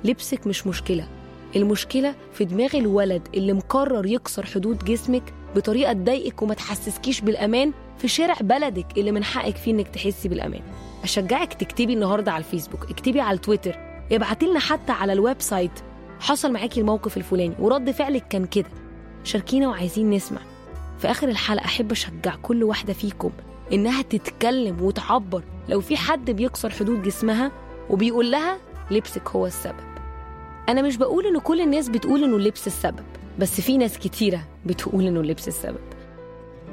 لبسك مش مشكلة المشكلة في دماغ الولد اللي مقرر يكسر حدود جسمك بطريقة تضايقك وما تحسسكيش بالأمان في شارع بلدك اللي من حقك فيه إنك تحسي بالأمان أشجعك تكتبي النهاردة على الفيسبوك اكتبي على التويتر ابعتي لنا حتى على الويب سايت حصل معاكي الموقف الفلاني ورد فعلك كان كده شاركينا وعايزين نسمع في آخر الحلقة أحب أشجع كل واحدة فيكم إنها تتكلم وتعبر لو في حد بيكسر حدود جسمها وبيقول لها لبسك هو السبب أنا مش بقول إن كل الناس بتقول إنه اللبس السبب بس في ناس كتيرة بتقول إنه اللبس السبب